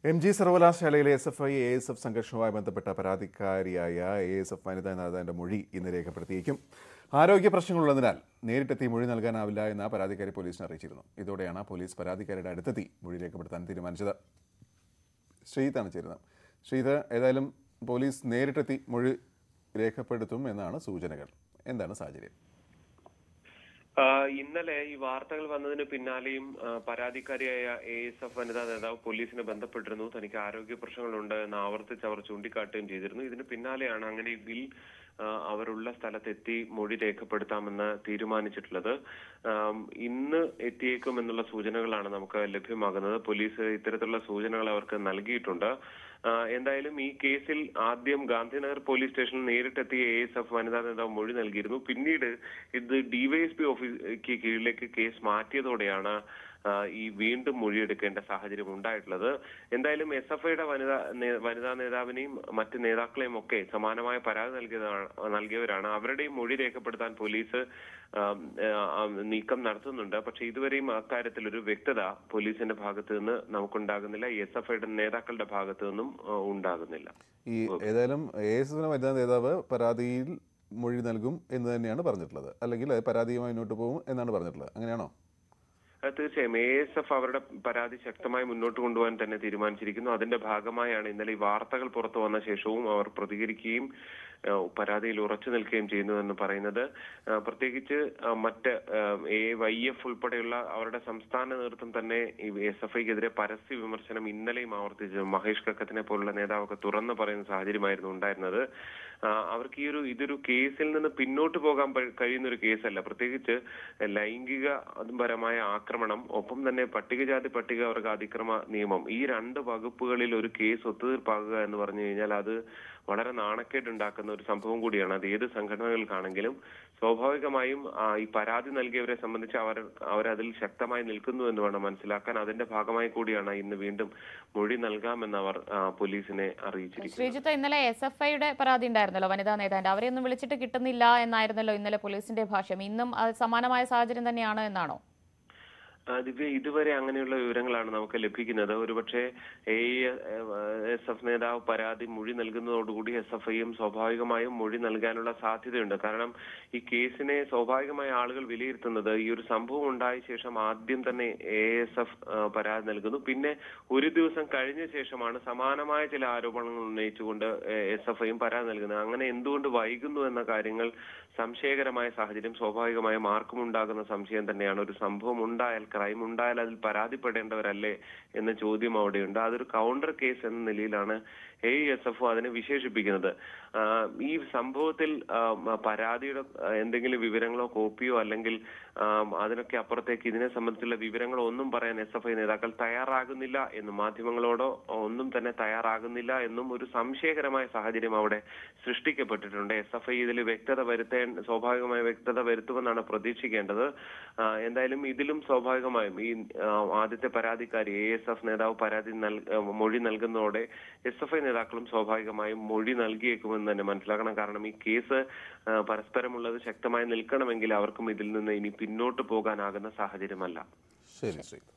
M G സർവകലാശാലയിലെ S F I A S F സംഘർഷവുമായി ബന്ധപ്പെട്ട പരാതിക്കാരിയായ എ എസ് എഫ് വനിതാ നേതാവിന്റെ മൊഴി ഇന്ന് രേഖപ്പെടുത്തിയേക്കും ആരോഗ്യ പ്രശ്നങ്ങളുള്ളതിനാൽ നേരിട്ടെത്തി മൊഴി നൽകാനാവില്ല എന്ന പരാതിക്കാരി പോലീസിനെ അറിയിച്ചിരുന്നു ഇതോടെയാണ് പോലീസ് പരാതിക്കാരിയുടെ അടുത്തെത്തി മൊഴി രേഖപ്പെടുത്താൻ തീരുമാനിച്ചത് ശ്രീതാണ് ചേരുന്നത് ശ്രീത് ഏതായാലും പോലീസ് നേരിട്ടെത്തി മൊഴി രേഖപ്പെടുത്തും എന്നാണ് സൂചനകൾ എന്താണ് സാഹചര്യം ആ, ഇന്നലെ ഈ വാർത്തകൾ വന്നതിന് പിന്നാലെയും ആ, പരാതിക്കാരിയായ എ എസ് എഫ് വനിതാ നേതാവ് പോലീസിനെ ബന്ധപ്പെട്ടിരുന്നു തനിക്ക് ആരോഗ്യ പ്രശ്നങ്ങളുണ്ട് എന്ന് ആവർത്തിച്ച് അവർ ചൂണ്ടിക്കാട്ടുകയും ചെയ്തിരുന്നു ഇതിന് പിന്നാലെയാണ് അങ്ങനെയെങ്കിൽ ആ, അവരുള്ള സ്ഥലത്തെത്തി മൊഴി രേഖപ്പെടുത്താമെന്ന് തീരുമാനിച്ചിട്ടുള്ളത് ആം, ഇന്ന് എത്തിയേക്കും എന്നുള്ള സൂചനകളാണ് നമുക്ക് ലഭ്യമാകുന്നത് പോലീസ് ഇത്തരത്തിലുള്ള സൂചനകൾ അവർക്ക് നൽകിയിട്ടുണ്ട് ആ, എന്തായാലും ഈ കേസിൽ ആദ്യം ഗാന്ധിനഗർ പോലീസ് സ്റ്റേഷനിൽ നേരിട്ടെത്തിയ എ എസ് എഫ് വനിതാ നേതാവ് മൊഴി നൽകിയിരുന്നു പിന്നീട് ഇത് ഡിവൈഎസ്പി ഓഫീസിക്ക് കീഴിലേക്ക് കേസ് മാറ്റിയതോടെയാണ് ആ, ഈ വീണ്ടും മൊഴിയെടുക്കേണ്ട സാഹചര്യം ഉണ്ടായിട്ടുള്ളത് എന്തായാലും എസ് എഫ് ഐയുടെ വനിതാ നേ- വനിതാ നേതാവിനെയും മറ്റ് നേതാക്കളെയും ഒക്കെ സമാനമായ പരാതി നൽകിയതാണ് നൽകിയവരാണ് അവരുടെയും മൊഴി രേഖപ്പെടുത്താൻ പോലീസ് ആം, ആ, നീക്കം നടത്തുന്നുണ്ട് പക്ഷെ ഇതുവരെയും അക്കാര്യത്തിൽ ഒരു വ്യക്തത പോലീസിന്റെ ഭാഗത്ത് നിന്ന് നമുക്കുണ്ടാകുന്നില്ല എസ് എഫ് ഐയുടെ നേതാക്കളുടെ ഭാഗത്ത് നിന്നും ആ, ഉണ്ടാകുന്നില്ല ഈ ഏതായാലും എ എസ് എഫിന് വനിതാ നേതാവ് പരാതിയിൽ മൊഴി നൽകും എന്ന് തന്നെയാണ് പറഞ്ഞിട്ടുള്ളത് അല്ലെങ്കിൽ അത് പരാതിയുമായി മുന്നോട്ട് പോകും എന്നാണ് പറഞ്ഞിട്ടുള്ളത് അങ്ങനെയാണോ അത് തീർച്ചയായും എ എസ് എഫ് അവരുടെ പരാതി ശക്തമായി മുന്നോട്ട് കൊണ്ടുപോകാൻ തന്നെ തീരുമാനിച്ചിരിക്കുന്നു അതിന്റെ ഭാഗമായാണ് ഇന്നലെ ഈ വാർത്തകൾ പുറത്തു വന്ന ശേഷവും അവർ പ്രതികരിക്കുകയും ഏഹ്, പരാതിയിൽ ഉറച്ചു നിൽക്കുകയും ചെയ്യുന്നു എന്ന് പറയുന്നത് ഏഹ്, പ്രത്യേകിച്ച് ഏഹ്, മറ്റ് എ വൈ എഫ് ഉൾപ്പെടെയുള്ള അവരുടെ സംസ്ഥാന നേതൃത്വം തന്നെ ഈ എസ് എഫ് ഐക്കെതിരെ പരസ്യ വിമർശനം ഇന്നലെയും ആവർത്തിച്ചു മഹേഷ് കക്കത്തിനെ പോലുള്ള നേതാവൊക്കെ തുറന്നു പറയുന്ന സാഹചര്യമായിരുന്നു ഉണ്ടായിരുന്നത് ആ, അവർക്ക് ഈ ഒരു ഇതൊരു കേസിൽ നിന്ന് പിന്നോട്ട് പോകാൻ പ- കഴിയുന്ന ഒരു കേസല്ല പ്രത്യേകിച്ച് ലൈംഗിക പരമായ ആക്രമണം ഒപ്പം തന്നെ പട്ടികജാതി പട്ടികവർഗ അതിക്രമ നിയമം ഈ രണ്ട് വകുപ്പുകളിൽ ഒരു കേസ് ഒത്തുതീർപ്പാകുക എന്ന് പറഞ്ഞു കഴിഞ്ഞാൽ അത് വളരെ നാണക്കേടുണ്ടാക്കുന്ന ഒരു സംഭവം കൂടിയാണ് അത് ഏത് സംഘടനകൾക്കാണെങ്കിലും സ്വാഭാവികമായും ആ, ഈ പരാതി നൽകിയവരെ സംബന്ധിച്ച് അവർ അവരതിൽ ശക്തമായി നിൽക്കുന്നു എന്ന് വേണം മനസ്സിലാക്കാൻ അതിന്റെ ഭാഗമായി കൂടിയാണ് ഇന്ന് വീണ്ടും മൊഴി നൽകാമെന്ന് അവർ ആ, പോലീസിനെ അറിയിച്ചിരിക്കുന്നത് ശ്രീജിത്ത് ഇന്നലെ എസ് എഫ് ഐയുടെ പരാതി ഉണ്ടായിരുന്നല്ലോ വനിതാ നേതാവിന്റെ അവരെ ഒന്നും വിളിച്ചിട്ട് കിട്ടുന്നില്ല എന്നായിരുന്നല്ലോ ഇന്നലെ പോലീസിന്റെ ഭാഷ്യം ഇന്നും അത് സമാനമായ സാഹചര്യം തന്നെയാണ് എന്നാണോ ആ, ദിവ്യ ഇതുവരെ അങ്ങനെയുള്ള വിവരങ്ങളാണ് നമുക്ക് ലഭിക്കുന്നത് ഒരുപക്ഷെ എ എസ് എഫ് നേതാവ് പരാതി മൊഴി നൽകുന്നതോടുകൂടി എസ് എഫ് ഐയും സ്വാഭാവികമായും മൊഴി നൽകാനുള്ള സാധ്യതയുണ്ട് കാരണം ഈ കേസിനെ സ്വാഭാവികമായ ആളുകൾ വിലയിരുത്തുന്നത് ഈ ഒരു സംഭവം ഉണ്ടായ ശേഷം ആദ്യം തന്നെ എ എസ് എഫ് പരാതി നൽകുന്നു പിന്നെ ഒരു ദിവസം കഴിഞ്ഞ ശേഷമാണ് സമാനമായ ചില ആരോപണങ്ങൾ ഉന്നയിച്ചുകൊണ്ട് എസ് എഫ് ഐയും പരാതി നൽകുന്നത് അങ്ങനെ എന്തുകൊണ്ട് വൈകുന്നു എന്ന കാര്യങ്ങൾ സംശയകരമായ സാഹചര്യം സ്വാഭാവികമായും ആർക്കും ഉണ്ടാകുന്ന സംശയം തന്നെയാണ് ഒരു സംഭവം ഉണ്ടായാൽ ക്രൈം ഉണ്ടായാൽ അതിൽ പരാതിപ്പെടേണ്ടവരല്ലേ എന്ന ചോദ്യം അവിടെയുണ്ട് അതൊരു കൗണ്ടർ കേസ് എന്ന നിലയിലാണ് എ എസ് എഫ് അതിനെ വിശേഷിപ്പിക്കുന്നത് ആ, ഈ സംഭവത്തിൽ ആ, മ- പരാതിയുടെ ആ, എന്തെങ്കിലും വിവരങ്ങളോ കോപ്പിയോ അല്ലെങ്കിൽ ആ, അതിനൊക്കെ അപ്പുറത്തേക്ക് ഇതിനെ സംബന്ധിച്ചുള്ള വിവരങ്ങളോ ഒന്നും പറയാൻ എസ് എഫ് ഐ നേതാക്കൾ തയ്യാറാകുന്നില്ല എന്നും മാധ്യമങ്ങളോടോ ഒന്നും തന്നെ തയ്യാറാകുന്നില്ല എന്നും ഒരു സംശയകരമായ സാഹചര്യം അവിടെ സൃഷ്ടിക്കപ്പെട്ടിട്ടുണ്ട് എസ് എഫ് ഐ ഇതിൽ വ്യക്തത വരുത്തേണ്ട സ്വാഭാവികമായ വ്യക്തത വരുത്തുമെന്നാണ് പ്രതീക്ഷിക്കേണ്ടത് ആ, എന്തായാലും ഇതിലും സ്വാഭാവികമായും ഈ ആ, ആദ്യത്തെ പരാതിക്കാരി എ എസ് എഫ് നേതാവ് പരാതി നൽ ആ, മൊഴി നൽകുന്നതോടെ എസ് എഫ് ഐ നേതാക്കളും സ്വാഭാവികമായും മൊഴി നൽകിയേക്കുമെന്ന് തന്നെ മനസ്സിലാക്കണം കാരണം ഈ കേസ് ആ, പരസ്പരമുള്ളത് ശക്തമായി നിൽക്കണമെങ്കിൽ അവർക്കും ഇതിൽ നിന്ന് ഇനി പിന്നോട്ട് പോകാനാകുന്ന സാഹചര്യമല്ല ശരി ശ്രീ